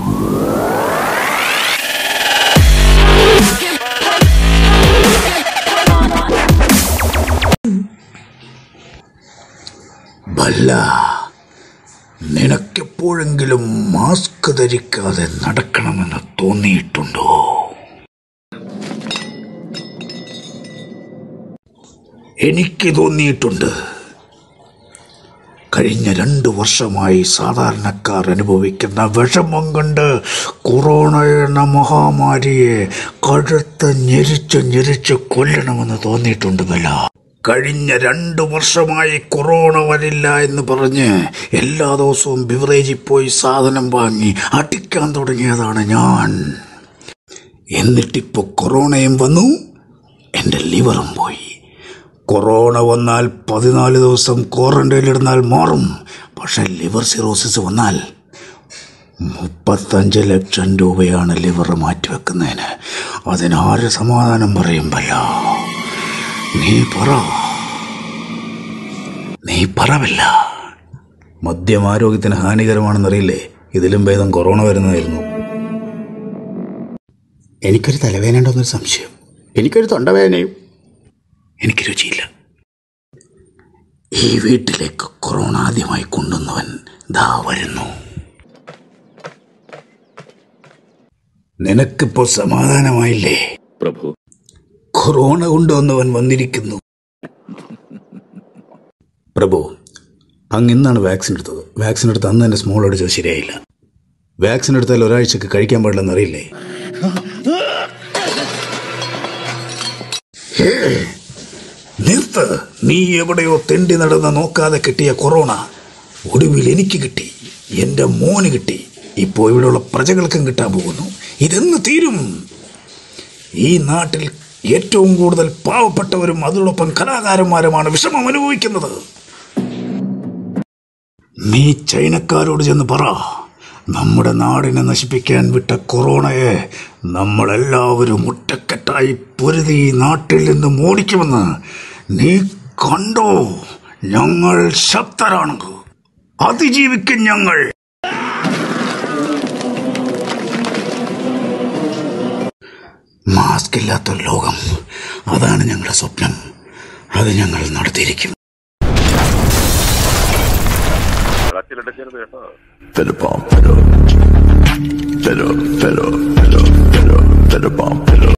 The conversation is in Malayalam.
ബല്ല നിനക്കെപ്പോഴെങ്കിലും മാസ്ക് ധരിക്കാതെ നടക്കണമെന്ന് തോന്നിയിട്ടുണ്ടോ എനിക്ക് തോന്നിയിട്ടുണ്ട് കഴിഞ്ഞ രണ്ട് വർഷമായി സാധാരണക്കാർ അനുഭവിക്കുന്ന വിഷമം കൊണ്ട് കൊറോണ എന്ന മഹാമാരിയെ കഴുത്ത് ഞെരിച്ച് ഞെരിച്ച് കൊല്ലണമെന്ന് തോന്നിയിട്ടുണ്ട് ബല കഴിഞ്ഞ രണ്ട് വർഷമായി കൊറോണ വരില്ല എന്ന് പറഞ്ഞ് എല്ലാ ദിവസവും ബിവറേജിൽ പോയി സാധനം വാങ്ങി അടിക്കാൻ തുടങ്ങിയതാണ് ഞാൻ എന്നിട്ടിപ്പോൾ കൊറോണയും വന്നു എൻ്റെ ലിവറും പോയി കൊറോണ വന്നാൽ പതിനാല് ദിവസം ക്വാറന്റൈനിലിരുന്നാൽ മാറും പക്ഷെ ലിവർ സിറോസിസ് വന്നാൽ മുപ്പത്തഞ്ച് ലക്ഷം രൂപയാണ് ലിവർ മാറ്റിവെക്കുന്നതിന് അതിനാര് സമാധാനം പറയുമ്പല്ല നീ പറ നീ പറവില്ല മദ്യം ആരോഗ്യത്തിന് ഹാനികരമാണെന്നറിയില്ലേ ഇതിലും ഭേദം കൊറോണ വരുന്നതായിരുന്നു എനിക്കൊരു തലവേദന ഉണ്ടോന്നൊരു സംശയം എനിക്കൊരു തൊണ്ടവേദനയും എനിക്ക് രുചിയില്ല ഈ വീട്ടിലേക്ക് കൊറോണ ആദ്യമായി കൊണ്ടുവന്നവൻ ദാ വരുന്നു നിനക്കിപ്പോ സമാധാനമായില്ലേ പ്രഭു കൊറോണ കൊണ്ടുവന്നവൻ വന്നിരിക്കുന്നു പ്രഭു അങ്ങ് ഇന്നാണ് വാക്സിൻ എടുത്തത് വാക്സിൻ എടുത്ത് അന്ന് തന്നെ സ്മോൾ അടിച്ചത് ശരിയായില്ല വാക്സിൻ എടുത്താൽ ഒരാഴ്ചക്ക് കഴിക്കാൻ പാടില്ലെന്ന് അറിയില്ലേ നിർത്ത് നീ എവിടെയോ തെണ്ടി നടന്ന് നോക്കാതെ കിട്ടിയ കൊറോണ ഒടുവിൽ എനിക്ക് കിട്ടി എൻ്റെ മോന് കിട്ടി ഇപ്പോൾ ഇവിടെയുള്ള പ്രജകൾക്കും കിട്ടാൻ പോകുന്നു ഇതെന്ന് തീരും ഈ നാട്ടിൽ ഏറ്റവും കൂടുതൽ പാവപ്പെട്ടവരും അതോടൊപ്പം കലാകാരന്മാരുമാണ് വിഷമം അനുഭവിക്കുന്നത് നീ ചൈനക്കാരോട് ചെന്ന് പറ നമ്മുടെ നാടിനെ നശിപ്പിക്കാൻ വിട്ട കൊറോണയെ നമ്മളെല്ലാവരും ഒറ്റക്കെട്ടായി പൊരുതി ഈ നാട്ടിൽ നിന്ന് ഓടിക്കുമെന്ന് നീ കണ്ടോ ഞങ്ങൾ ശക്തരാണ് അതിജീവിക്കും ഞങ്ങൾ മാസ്ക് ഇല്ലാത്തൊരു ലോകം അതാണ് ഞങ്ങളുടെ സ്വപ്നം അത് ഞങ്ങൾ നടത്തിയിരിക്കും വെള്ളത്തിലിടക്കരുത് കേട്ടോ Fiddle bump, fiddle. Fiddle, fiddle, fiddle, fiddle, fiddle bump, fiddle.